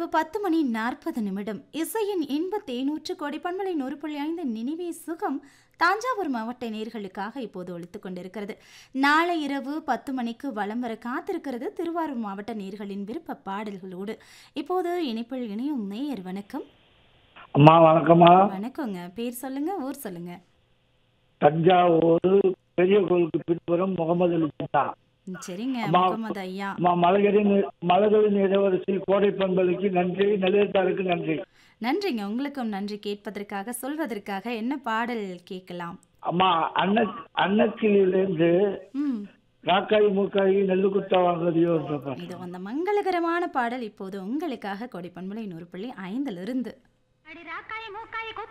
பத்து மணி நாற்பது நிமிடம் இசையின் இன்ப தேனூற்று கோடி பண்பலை நூறு புள்ளி ஐந்து நினைவே சுகம் தஞ்சாவூர் மாவட்ட நேர்களுக்காக இப்போது ஒழித்துக் கொண்டிருக்கிறது நாளை இரவு பத்து மணிக்கு வலம் வர காத்திருக்கிறது திருவாரூர் மாவட்ட நேர்களின் விருப்ப பாடல்களோடு இப்போது இணைப்பில் இணையும் நேயர் வணக்கம் அம்மா வணக்கம்மா வணக்கங்க பேர் சொல்லுங்க ஊர் சொல்லுங்க தஞ்சாவூர் பெரிய கோயிலுக்கு பின்புறம் முகமது அலி ஜின்னா ம், சரிங்க அம்மா. முகமது ஐயா அம்மா மலர்களின் மலர்களின் இளவரசி கோடை பண்பலுக்கு நன்றி நிலையத்தாருக்கு நன்றி நன்றிங்க உங்களுக்கும் நன்றி கேட்பதற்காக சொல்வதற்காக என்ன பாடல் கேட்கலாம் அம்மா அன்ன அன்னக்கிளியிலேருந்து ம் ராக்காய் மூக்காய் நெல்லு குத்தா வாங்குறதையோ இருப்பேன் இது அந்த மங்களகரமான பாடல் இப்போது உங்களுக்காக கொடைப்பண்பலை நூறு புள்ளி ஐந்திலிருந்து அடி ராக்காய் மூக்காய்